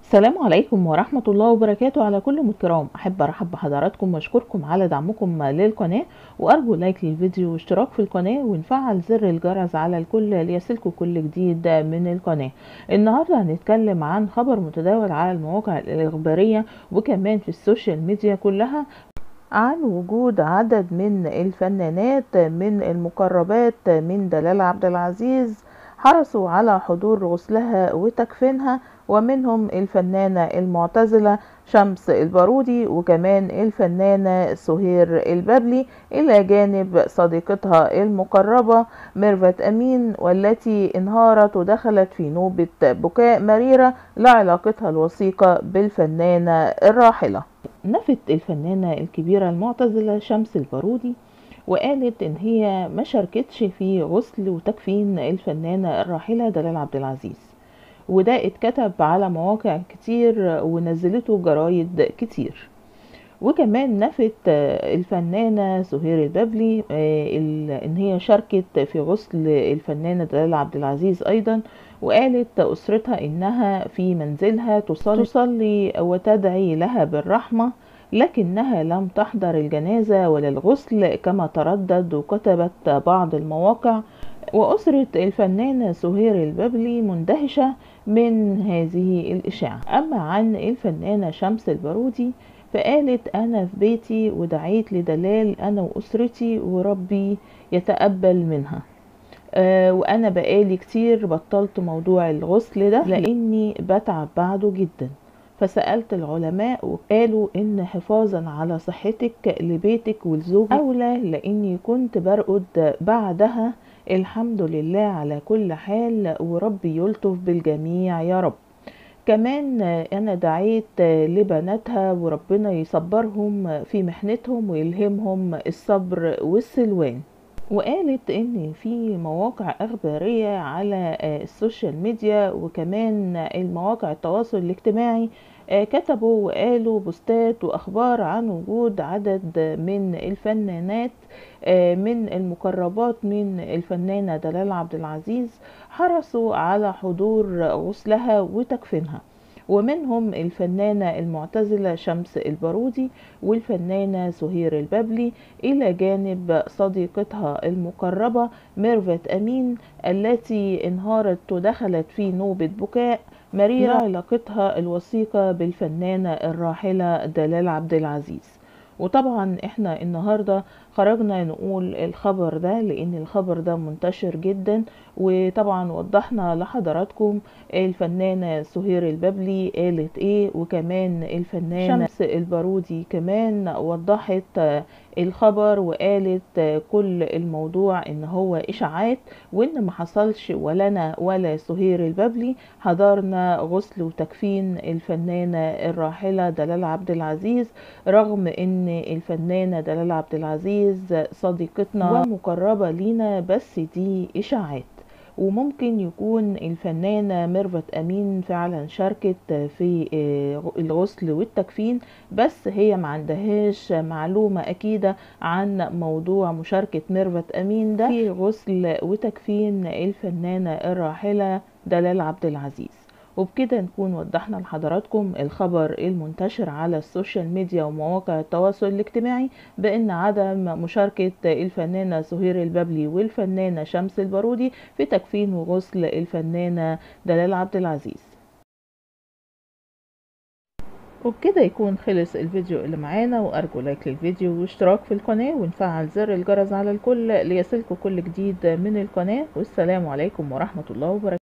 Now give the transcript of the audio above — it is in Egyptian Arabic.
السلام عليكم ورحمة الله وبركاته على كل الكرام أحب أرحب بحضراتكم وأشكركم على دعمكم للقناة وأرجو لايك للفيديو واشتراك في القناة ونفعل زر الجرس على الكل ليصلكم كل جديد من القناة النهاردة هنتكلم عن خبر متداول على المواقع الإخبارية وكمان في السوشيال ميديا كلها عن وجود عدد من الفنانات من المقربات من دلال عبد العزيز حرصوا على حضور غسلها وتكفينها ومنهم الفنانة المعتزلة شمس البارودي وكمان الفنانة سهير البابلي إلى جانب صديقتها المقربة ميرفت أمين والتي انهارت ودخلت في نوبة بكاء مريرة لعلاقتها الوثيقة بالفنانة الراحلة نفت الفنانة الكبيرة المعتزلة شمس البارودي وقالت ان هي ما شاركتش في غسل وتكفين الفنانة الراحلة دلال عبد العزيز وده اتكتب على مواقع كتير ونزلته جرايد كتير وكمان نفت الفنانة سهير البابلي ان هي شاركت في غسل الفنانة دلال عبد العزيز ايضا وقالت اسرتها انها في منزلها تصلي, تصلي وتدعي لها بالرحمه لكنها لم تحضر الجنازة ولا الغسل كما تردد وكتبت بعض المواقع وأسرة الفنانة سهير البابلي مندهشة من هذه الإشاعة أما عن الفنانة شمس البارودي فقالت أنا في بيتي ودعيت لدلال أنا وأسرتي وربي يتقبل منها أه وأنا بقالي كتير بطلت موضوع الغسل ده لأني بتعب بعده جدا فسألت العلماء وقالوا إن حفاظا على صحتك لبيتك ولزوجك أولى لأني كنت برقد بعدها الحمد لله على كل حال وربي يلطف بالجميع يا رب كمان أنا دعيت لبناتها وربنا يصبرهم في محنتهم ويلهمهم الصبر والسلوان وقالت ان في مواقع اخباريه على السوشيال ميديا وكمان المواقع التواصل الاجتماعي كتبوا وقالوا بوستات واخبار عن وجود عدد من الفنانات من المقربات من الفنانه دلال عبد العزيز حرصوا على حضور غسلها وتكفينها ومنهم الفنانة المعتزلة شمس البارودي والفنانة سهير البابلي إلى جانب صديقتها المقربة ميرفت أمين التي انهارت ودخلت في نوبة بكاء مريرة علاقتها الوثيقة بالفنانة الراحلة دلال عبد العزيز وطبعا احنا النهارده خرجنا نقول الخبر ده لان الخبر ده منتشر جدا وطبعا وضحنا لحضراتكم الفنانة سهير البابلي قالت ايه وكمان الفنانة شمس البارودي كمان وضحت الخبر وقالت كل الموضوع ان هو اشاعات وان ما حصلش ولا انا ولا سهير البابلي حضرنا غسل وتكفين الفنانة الراحلة دلال عبد العزيز رغم ان الفنانة دلال عبد العزيز صديقتنا ومقربة لينا بس دي اشاعات وممكن يكون الفنانة ميرفت أمين فعلا شاركت في الغسل والتكفين بس هي ما عندهاش معلومة أكيدة عن موضوع مشاركة ميرفت أمين ده في غسل وتكفين الفنانة الراحلة دلال عبد العزيز وبكده نكون وضحنا لحضراتكم الخبر المنتشر على السوشيال ميديا ومواقع التواصل الاجتماعي بان عدم مشاركة الفنانة سهير البابلي والفنانة شمس البارودي في تكفين وغسل الفنانة دلال عبد العزيز وبكده يكون خلص الفيديو اللي معانا وارجو لايك للفيديو واشتراك في القناة ونفعل زر الجرس على الكل ليصلكم كل جديد من القناة والسلام عليكم ورحمة الله وبركاته